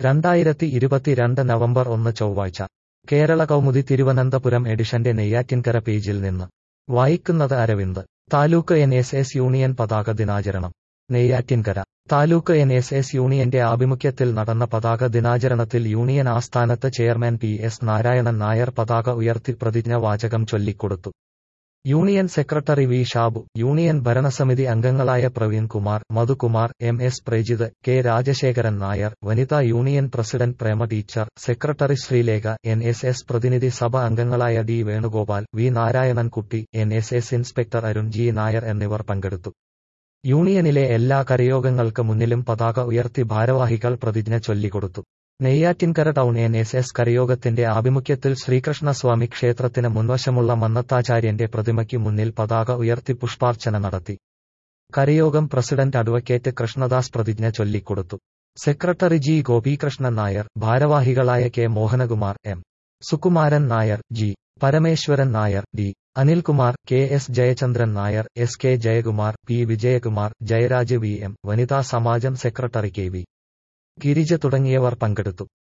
രണ്ടായിരത്തി ഇരുപത്തിരണ്ട് നവംബർ ഒന്ന് ചൊവ്വാഴ്ച കേരള കൗമുദി തിരുവനന്തപുരം എഡിഷന്റെ നെയ്യാറ്റിൻകര പേജിൽ നിന്ന് വായിക്കുന്നത് Aravind taluk N S S union പതാക ദിനാചരണം Neyyattinkara taluk N S S യൂണിയന്റെ ആഭിമുഖ്യത്തിൽ നടന്ന പതാക ദിനാചരണത്തിൽ യൂണിയൻ ആസ്ഥാനത്ത് chairman P S Narayanan Nair പതാക ഉയർത്തി പ്രതിജ്ഞ വാചകം ചൊല്ലിക്കൊടുത്തു union secretary V Shabu union ഭരണസമിതി അംഗങ്ങളായ Praveen Kumar Madhukumar M S Prajith K Rajasekharan Nair വനിതാ union president Prema teacher secretary Sreelekha N S S പ്രതിനിധി സഭ അംഗങ്ങളായ D Venugopal V Narayanankutty N S S inspector Arun G Nair എന്നിവർ പങ്കെടുത്തു യൂണിയനിലെ എല്ലാ കരയോഗങ്ങൾക്ക് മുന്നിലും പതാക ഉയർത്തി ഭാരവാഹികൾ പ്രതിജ്ഞ ചൊല്ലിക്കൊടുത്തു Neyyattinkara town N S S കരയോഗത്തിന്റെ ആഭിമുഖ്യത്തിൽ ശ്രീകൃഷ്ണസ്വാമി ക്ഷേത്രത്തിന് മുൻവശമുള്ള മന്നത്താചാര്യന്റെ പ്രതിമയ്ക്ക് മുന്നിൽ പതാക ഉയർത്തി പുഷ്പാർച്ചന നടത്തി കരയോഗം പ്രസിഡന്റ് അഡ്വക്കേറ്റ് കൃഷ്ണദാസ് പ്രതിജ്ഞ ചൊല്ലിക്കൊടുത്തു സെക്രട്ടറി ജി ഗോപികൃഷ്ണൻ നായർ ഭാരവാഹികളായ K Mohanakumar M Sukumaran Nair G Parameswaran Nair D Anilkumar K S Jayachandran Nair S K Jayakumar P Vijayakumar Jayaraj V M വനിതാ സമാജം സെക്രട്ടറി കെ വി ഗിരിജ തുടങ്ങിയവർ പങ്കെടുത്തു